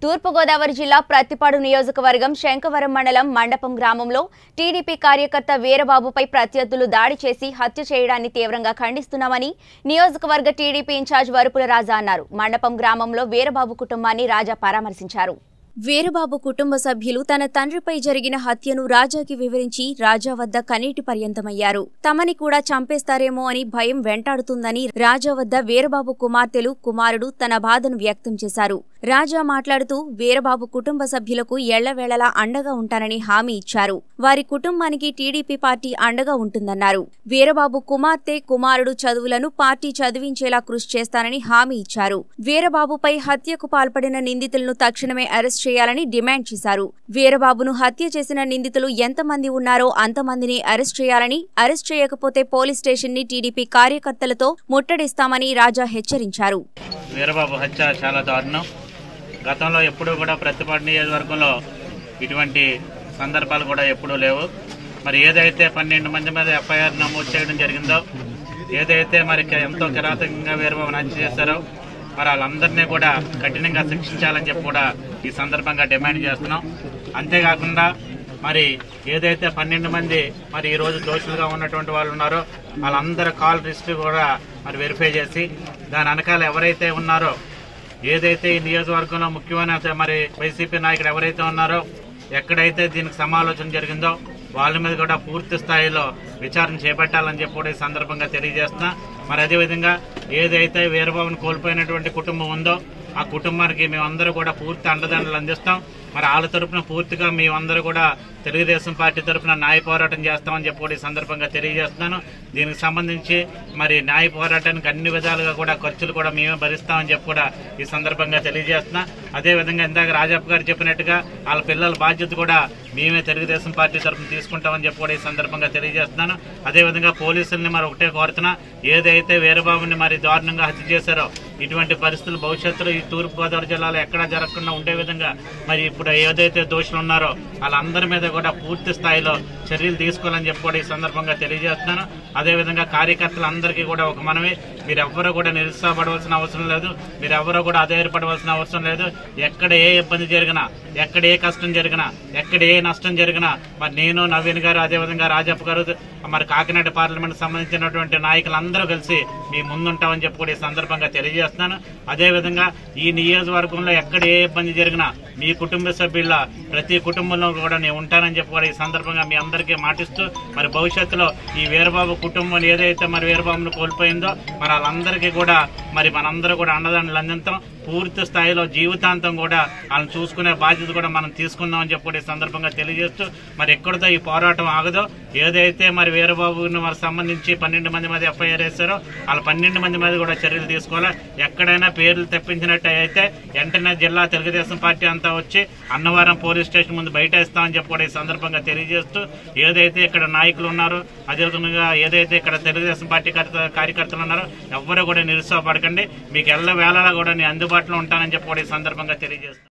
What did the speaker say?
తూర్పుగోదావరి జిల్లా ప్రత్తిపాడు నియోజకవర్గం శంకవరం మండలం మండపం గ్రామంలో టీడీపీ కార్యకర్త వీరబాబుపై ప్రత్యర్థులు దాడి చేసి హత్య చేయడాన్ని తీవ్రంగా ఖండిస్తున్నామని నియోజకవర్గ టీడీపీ ఇన్ఛార్జ్ వరుపుల రాజా అన్నారు మండపం గ్రామంలో వీరబాబు కుటుంబాన్ని రాజా పరామర్శించారు వీరబాబు కుటుంబ సభ్యులు తన తండ్రిపై జరిగిన హత్యను రాజాకి వివరించి రాజా వద్ద కన్నీటి పర్యంతమయ్యారు తమని కూడా చంపేస్తారేమో అని భయం వెంటాడుతుందని రాజా వద్ద వీరబాబు కుమార్తెలు కుమారుడు తన బాధను వ్యక్తం చేశారు రాజా మాట్లాడుతూ వీరబాబు కుటుంబ సభ్యులకు ఎళ్లవేళలా అండగా ఉంటానని హామీ ఇచ్చారు వారి కుటుంబానికి టీడీపీ పార్టీ అండగా ఉంటుందన్నారు వీరబాబు కుమార్తె కుమారుడు చదువులను పార్టీ చదివించేలా కృషి చేస్తానని హామీ ఇచ్చారు వీరబాబుపై హత్యకు పాల్పడిన నిందితులను తక్షణమే అరెస్ట్ చేయాలని డిమాండ్ చేశారు వీరబాబును హత్య చేసిన నిందితులు ఎంతమంది ఉన్నారో అంతమందిని అరెస్ట్ చేయాలని అరెస్ట్ చేయకపోతే పోలీస్ స్టేషన్ ని టీడీపీ కార్యకర్తలతో ముట్టడిస్తామని రాజా హెచ్చరించారు వీరబాబు హత్య చాలా దారుణం గతంలో ఎప్పుడూ కూడా ప్రతిపాడు నియోజకవర్గంలో ఇటువంటి సందర్భాలు కూడా ఎప్పుడూ లేవు మరి ఏదైతే పన్నెండు మంది మీద ఎఫ్ఐఆర్ నమోదు చేయడం జరిగిందో ఏదైతే మరి క- ఎంతో కిరాతకంగా వీరబాబుని హత్య చేశారో మరి వాళ్ళందరినీ కూడా కఠినంగా శిక్షించాలని చెప్పి కూడా ఈ సందర్భంగా డిమాండ్ చేస్తున్నాం అంతేకాకుండా మరి ఏదైతే పన్నెండు మంది మరి ఈ రోజు దోషులుగా ఉన్నటువంటి వాళ్ళు ఉన్నారో వాళ్ళందరి కాల్ లిస్ట్ కూడా మరి వెరిఫై చేసి దాని వెనకాల ఎవరైతే ఉన్నారో ఏదైతే ఈ నియోజకవర్గంలో ముఖ్యమైన అత- మరి వైసీపీ నాయకుడు ఎవరైతే ఉన్నారో ఎక్కడైతే దీనికి సమాలోచన జరిగిందో వాళ్ళ మీద కూడా పూర్తి స్థాయిలో విచారణ చేపట్టాలని చెప్పి కూడా ఈ సందర్భంగా తెలియజేస్తున్నా మరి అదేవిధంగా ఏదైతే వీరబాబుని కోల్పోయినటువంటి కుటుంబం ఉందో ఆ కుటుంబానికి మేమందరూ కూడా పూర్తి అండదండలు అందిస్తాం మరి వాళ్ళ తరపున పూర్తిగా మేమందరూ కూడా తెలుగుదేశం పార్టీ తరపున న్యాయ పోరాటం చేస్తామని చెప్పి కూడా ఈ సందర్భంగా తెలియజేస్తున్నాను దీనికి సంబంధించి మరి న్యాయ పోరాటానికి అన్ని విధాలుగా కూడా ఖర్చులు కూడా మేమే భరిస్తామని చెప్పి కూడా ఈ సందర్భంగా తెలియజేస్తున్నా అదే విధంగా ఇందాక రాజప్ప గారు చెప్పినట్టుగా వాళ్ళ పిల్లల బాధ్యత కూడా మేమే తెలుగుదేశం పార్టీ తరపున తీసుకుంటామని చెప్పి కూడా ఈ సందర్భంగా తెలియజేస్తున్నాను అదే విధంగా పోలీసుల్ని మరి ఒకటే కోరుతున్నా ఏదైతే వీరబాబుని మరి దారుణంగా హత్య చేశారో ఇటువంటి పరిస్థితులు భవిష్యత్తులో ఈ తూర్పు గోదావరి జిల్లాలో ఎక్కడా జరగకుండా ఉండే విధంగా మరి ఇప్పుడు ఏదైతే దోషులు ఉన్నారో వాళ్ళందరి మీద కూడా పూర్తి స్థాయిలో చర్యలు తీసుకోవాలని చెప్పి కూడా ఈ సందర్భంగా తెలియజేస్తున్నాను అదేవిధంగా కార్యకర్తలందరికీ కూడా ఒక మనమే మీరెవ్వరూ కూడా నిరుత్సాహపడవలసిన అవసరం లేదు మీరెవ్వరూ కూడా అధైర్యపడవలసిన అవసరం లేదు ఎక్కడ ఏ ఇబ్బంది జరిగినా ఎక్కడ ఏ కష్టం జరిగినా ఎక్కడ ఏ నష్టం జరిగినా మరి నేను నవీన్ గారు అదేవిధంగా రాజప్ప గారు మరి కాకినాడ పార్లమెంట్ సంబంధించినటువంటి నాయకులందరూ కలిసి మీ ముందుంటామని చెప్పి కూడా ఈ సందర్భంగా తెలియజేస్తున్నాను అదేవిధంగా ఈ నియోజకవర్గంలో ఎక్కడ ఏ ఇబ్బంది జరిగినా మీ కుటుంబ సభ్యుల ప్రతి కుటుంబంలో కూడా నేను ఉంటానని చెప్పి కూడా ఈ సందర్భంగా మీ అందరికీ మాటిస్తూ మరి భవిష్యత్తులో ఈ వీరబాబు కుటుంబం ఏదైతే మరి వీరబాబును కోల్పోయిందో మరి వాళ్ళందరికీ కూడా మరి మనందరూ కూడా అండదండలు అందించాం పూర్తి స్థాయిలో జీవితాంతం కూడా వాళ్ళని చూసుకునే బాధ్యత కూడా మనం తీసుకుందామని చెప్పి కూడా ఈ సందర్భంగా తెలియజేస్తూ మరి ఎక్కడితో ఈ పోరాటం ఆగదో ఏదైతే మరి వీరబాబుని మరి సంబంధించి పన్నెండు మంది మీద ఎఫ్ఐఆర్ వేశారో వాళ్ళ పన్నెండు మంది మీద కూడా చర్యలు తీసుకోవాలి ఎక్కడైనా పేర్లు తెప్పించినట్టు అయితే వెంటనే జిల్లా తెలుగుదేశం పార్టీ అంతా వచ్చి అన్నవరం పోలీస్ స్టేషన్ ముందు బయట ఇస్తామని చెప్పి కూడా ఈ సందర్భంగా తెలియజేస్తూ ఏదైతే ఇక్కడ నాయకులు ఉన్నారో అదేవిధంగా ఏదైతే ఇక్కడ తెలుగుదేశం పార్టీ కార్య- కార్యకర్తలు ఉన్నారో ఎవ్వరూ కూడా నిరుత్సాహపడకండి మీకు ఎల్ల వేళలా కూడా నేను అందుబాటులో ఉంటానని చెప్పి కూడా ఈ సందర్భంగా తెలియజేస్తాను